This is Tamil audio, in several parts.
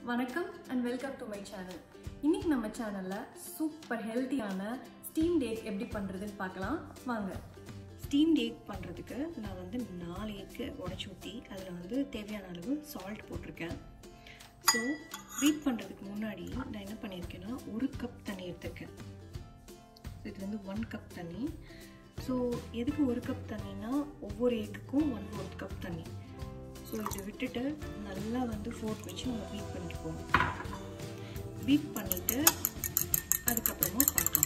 வணக்கம் and welcome to my channel இன்னைக்கு நம்ம சேனலில் சூப்பர் ஹெல்த்தியான ஸ்டீம் டேக் எப்படி பண்ணுறதுன்னு பார்க்கலாம் வாங்க ஸ்டீம் டேக் பண்ணுறதுக்கு நான் வந்து நாலு எக்கு உடச்சி ஊற்றி அதில் வந்து தேவையான அளவு சால்ட் போட்டிருக்கேன் ஸோ பீட் பண்ணுறதுக்கு முன்னாடி நான் என்ன பண்ணியிருக்கேன்னா ஒரு கப் தண்ணி எடுத்திருக்கேன் இது வந்து ஒன் கப் தண்ணி ஸோ எதுக்கு ஒரு கப் தண்ணினா ஒவ்வொரு எக்குக்கும் ஒன் ஃபோர்த் கப் தண்ணி ஸோ இதை விட்டுட்டு நல்லா வந்து ஃபோர்க் வச்சு நம்ம பீட் பண்ணிட்டு போகணும் பீட் பண்ணிவிட்டு அதுக்கப்புறமா பார்க்கலாம்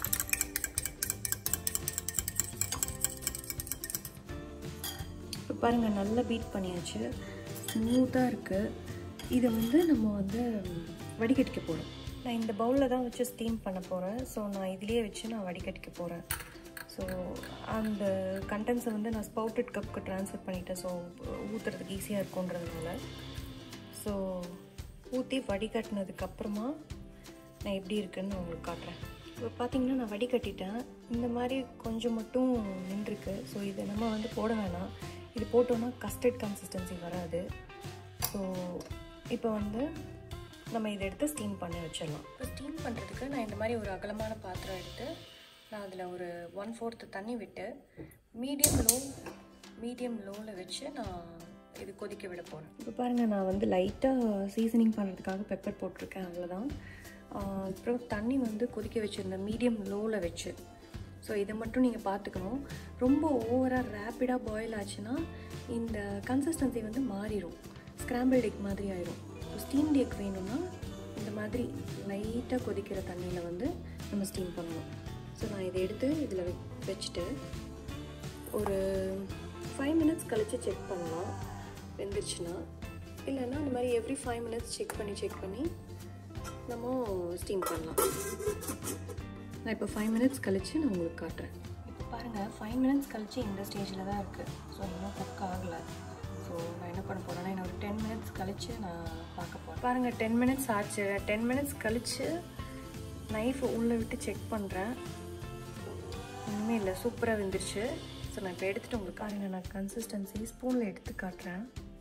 இப்போ பாருங்கள் நல்லா பீட் பண்ணியாச்சு ஸ்மூத்தாக இருக்குது இதை வந்து நம்ம வந்து வடிகட்டிக்க போகிறோம் நான் இந்த பவுலில் தான் வச்சு ஸ்டீம் பண்ண போகிறேன் ஸோ நான் இதிலே வச்சு நான் வடிகட்டிக்க போகிறேன் ஸோ அந்த கண்டென்ஸை வந்து நான் ஸ்பவுட்டட் கப்புக்கு ட்ரான்ஸ்ஃபர் பண்ணிட்டேன் ஸோ ஊற்றுறதுக்கு ஈஸியாக இருக்குன்றதுனால ஸோ ஊற்றி வடிகட்டினதுக்கப்புறமா நான் எப்படி இருக்குன்னு நான் உங்களுக்கு காட்டுறேன் இப்போ பார்த்தீங்கன்னா நான் வடிகட்டிட்டேன் இந்த மாதிரி கொஞ்சம் மட்டும் நின்றுருக்கு ஸோ இதை நம்ம வந்து போட வேணாம் இது போட்டோன்னா கஸ்டர்ட் கன்சிஸ்டன்சி வராது ஸோ இப்போ வந்து நம்ம இதை எடுத்து ஸ்டீம் பண்ணி வச்சிடலாம் இப்போ ஸ்டீம் பண்ணுறதுக்கு நான் இந்த மாதிரி ஒரு அகலமான பாத்திரம் எடுத்து நான் அதில் ஒரு ஒன் ஃபோர்த்து தண்ணி விட்டு மீடியம் லோ மீடியம் லோவில் வச்சு நான் இது கொதிக்க விட போகிறேன் இப்போ பாருங்கள் நான் வந்து லைட்டாக சீசனிங் பண்ணுறதுக்காக பெப்பர் போட்டிருக்கேன் அவ்வளோதான் அப்புறம் தண்ணி வந்து கொதிக்க வச்சுருந்தேன் மீடியம் லோவில் வச்சு ஸோ இதை மட்டும் நீங்கள் பார்த்துக்கணும் ரொம்ப ஓவராக ரேப்பிடாக பாயில் ஆச்சுன்னா இந்த கன்சிஸ்டன்சி வந்து மாறிடும் ஸ்க்ராம்பிள் எக் மாதிரி ஆயிரும் ஸோ ஸ்டீம் எக் வேணும்னா இந்த மாதிரி லைட்டாக கொதிக்கிற தண்ணியில் வந்து நம்ம ஸ்டீம் பண்ணணும் ஸோ நான் இதை எடுத்து இதில் வச்சுட்டு ஒரு ஃபைவ் மினிட்ஸ் கழித்து செக் பண்ணலாம் வெந்துருச்சுன்னா இல்லைன்னா இந்த மாதிரி எவ்ரி ஃபைவ் மினிட்ஸ் செக் பண்ணி செக் பண்ணி நம்ம ஸ்டீம் பண்ணலாம் நான் இப்போ ஃபைவ் மினிட்ஸ் கழித்து நான் உங்களுக்கு காட்டுறேன் இப்போ பாருங்கள் ஃபைவ் மினிட்ஸ் கழித்து இந்த ஸ்டேஜில் தான் இருக்குது ஸோ இன்னும் குக் ஆகலை ஸோ நான் என்ன பண்ண போகிறேன்னா இன்னும் ஒரு டென் மினிட்ஸ் கழித்து நான் பார்க்க போகிறேன் பாருங்கள் டென் மினிட்ஸ் ஆச்சு டென் மினிட்ஸ் கழித்து நைஃப் உள்ளே விட்டு செக் பண்ணுறேன் ஒன்றுமே இல்லை சூப்பராக வெந்துருச்சு ஸோ நான் இப்போ எடுத்துகிட்டு உங்களுக்கு பாருங்கள் நான் கன்சிஸ்டன்சி ஸ்பூனில் எடுத்து காட்டுறேன்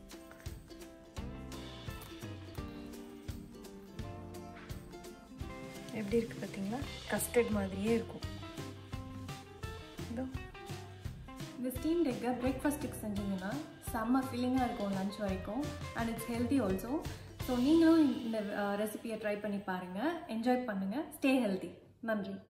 எப்படி இருக்குது பார்த்தீங்களா கஸ்டர்ட் மாதிரியே இருக்கும் இதோ இந்த ஸ்டீம் டேக்கை பிரேக்ஃபாஸ்ட்டுக்கு செஞ்சீங்கன்னா செம்ம ஃபீலிங்காக இருக்கும் லஞ்ச் வரைக்கும் and it's healthy also so நீங்களும் இந்த ரெசிபியை ட்ரை பண்ணி பாருங்கள் என்ஜாய் பண்ணுங்கள் ஸ்டே ஹெல்த்தி நன்றி